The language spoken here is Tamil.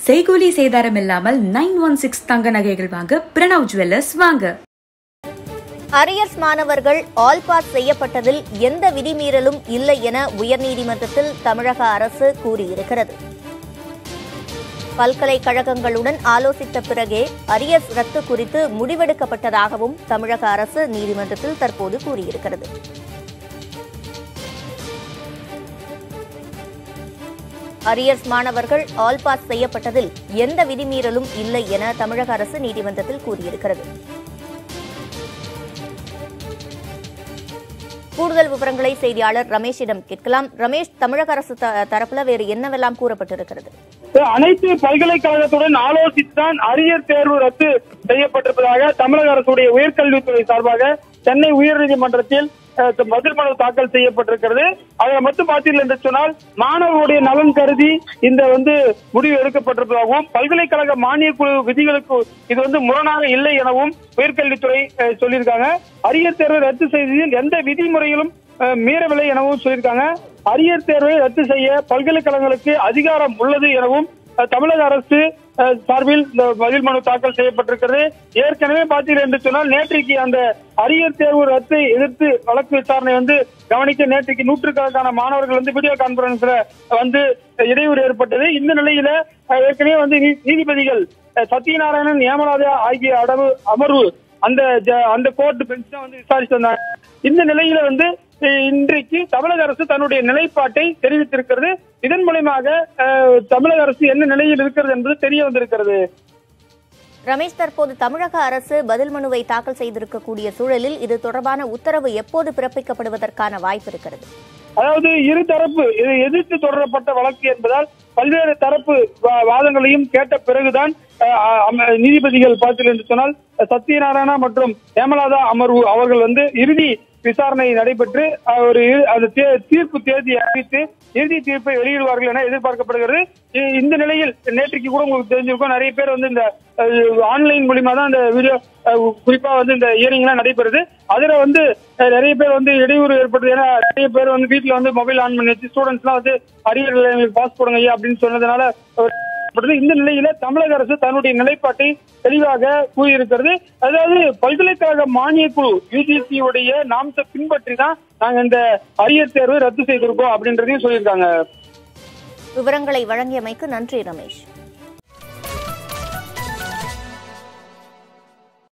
செய்கூலி சேதாரம் இல்லாமல் நைன் ஒன் சிக்ஸ் தங்க நகைகள் வாங்க பிரணவ் ஜுவல்லர்ஸ் வாங்க அரியர்ஸ் மாணவர்கள் ஆல் பாஸ் செய்யப்பட்டதில் எந்த விதிமீறலும் இல்லை என உயர்நீதிமன்றத்தில் தமிழக அரசு கூறியிருக்கிறது பல்கலைக்கழகங்களுடன் ஆலோசித்த பிறகே அரியர்ஸ் ரத்து குறித்து முடிவெடுக்கப்பட்டதாகவும் தமிழக அரசு நீதிமன்றத்தில் தற்போது கூறியிருக்கிறது அரியர்ஸ் மாணவர்கள் ஆல் பாஸ் செய்யப்பட்டதில் எந்த விதிமீறலும் இல்லை என தமிழக அரசு நீதிமன்றத்தில் கூறியிருக்கிறது கூடுதல் விவரங்களை செய்தியாளர் ரமேஷிடம் கேட்கலாம் ரமேஷ் தமிழக அரசு த- தரப்புல வேறு என்னவெல்லாம் கூறப்பட்டிருக்கிறது அனைத்து பல்கலைக்கழகத்துடன் ஆலோசித்துதான் அரியர் தேர்வு ரத்து செய்யப்பட்டிருப்பதாக தமிழக அரசுடைய உயர்கல்வித்துறை சார்பாக சென்னை உயர்நீதிமன்றத்தில் அஹ், பதில் மனு தாக்கல் செய்யப்பட்டிருக்கிறது அதில் மட்டும் பார்த்தீர்கள் என்று சொன்னால் மாணவர்களுடைய நலன் கருதி இந்த வந்து முடிவு எடுக்கப்பட்டிருப்பதாகவும் பல்கலைக்கழக மானியக் குழு விதிகளுக்கு இது வந்து முரணாக இல்லை எனவும் உயர்கல்வித்துறை அஹ், சொல்லியிருக்காங்க அரியர் தேர்வை ரத்து செய்ததில் எந்த விதிமுறையிலும் அஹ், மீறவில்லை எனவும் சொல்லியிருக்காங்க அரியர் தேர்வை ரத்து செய்ய பல்கலைக்கழகங்களுக்கு அதிகாரம் உள்ளது எனவும் அஹ், தமிழக அரசு அஹ், சார்பில் இந்த பதில் மனு தாக்கல் செய்யப்பட்டிருக்கிறது ஏற்கனவே பார்த்தீர்கள் என்று சொன்னால் நேற்றைக்கு அந்த அரியர் தேர்வு ரத்தை எதிர்த்து வழக்கு விசாரணை வந்து கவனிக்க நேற்றைக்கு நூற்றுக்கணக்கான மாணவர்கள் வந்து வீடியோ கான்பரன்ஸ்ல வந்து இடையூறு ஏற்பட்டது இந்த நிலையில அஹ், ஏற்கனவே வந்து நீ- நீதிபதிகள் அஹ், சத்யநாராயணன் ஏமலாதா ஆகிய அடவு அமர்வு அந்த ஜ- அந்த கோர்ட் பெஞ்ச் தான் வந்து விசாரிச்சு வந்தாங்க இந்த நிலையில வந்து அஹ், இன்றைக்கு தமிழக அரசு தன்னுடைய நிலைப்பாட்டை தெரிவித்திருக்கிறது இதன் மூலமாக அஹ், தமிழக அரசு என்ன நிலையில் இருக்கிறது என்பது தெரிய வந்திருக்கிறது ரமேஷ் தற்போது தமிழக அரசு பதில் மனுவை தாக்கல் செய்திருக்கக்கூடிய சூழலில் இது தொடர்பான உத்தரவு எப்போது பிறப்பிக்கப்படுவதற்கான வாய்ப்பு இருக்கிறது அதாவது இரு தரப்பு இதை எதிர்த்து தொடரப்பட்ட வழக்கு என்பதால் பல்வேறு தரப்பு வா- வாதங்களையும் கேட்ட பிறகுதான் அஹ், அம- நீதிபதிகள் பார்த்தீர்கள் என்று சொன்னால் சத்யநாராயணா மற்றும் ஹேமலாதா அமர்வு அவர்கள் வந்து இறுதி விசாரணை நடைபெற்று அஹ், ஒரு இறு- அந்த தே- தீர்ப்பு தேதி அறிவித்து இறுதி தீர்ப்பை வெளியிடுவார்கள் என எதிர்பார்க்கப்படுகிறது இ- இந்த நிலையில் நேற்றைக்கு கூட உங்களுக்கு தெரிஞ்சிருக்கும் நிறைய பேர் வந்து இந்த ஆன்லைன் மூலியமா தான் இந்த வீடியோ குறிப்பா வந்து இந்த இயரிங் எல்லாம் நடைபெறுது அதுல வந்து அஹ், நிறைய பேர் வந்து இடையூறு ஏற்படுது ஏன்னா நிறைய பேர் வந்து வீட்டுல வந்து மொபைல் ஆன் பண்ணி வச்சு ஸ்டூடெண்ட்ஸ் எல்லாம் வந்து அரியர் பாஸ் போடுங்க ஐயா அப்படின்னு சொன்னதுனால ஒரு ஏற்பட்டது. இந்த நிலையில தமிழக அரசு தன்னுடைய நிலைப்பாட்டை தெளிவாக கூறியிருக்கிறது அதாவது பல்கலைக்கழக மானியக் குழு யுஜிசி உடைய நாம்ச பின்பற்றி தான் நாங்க இந்த அரியர் தேர்வை ரத்து செய்திருக்கோம் அப்படின்றதையும் சொல்லியிருக்காங்க விவரங்களை வழங்கியமைக்கு நன்றி ரமேஷ்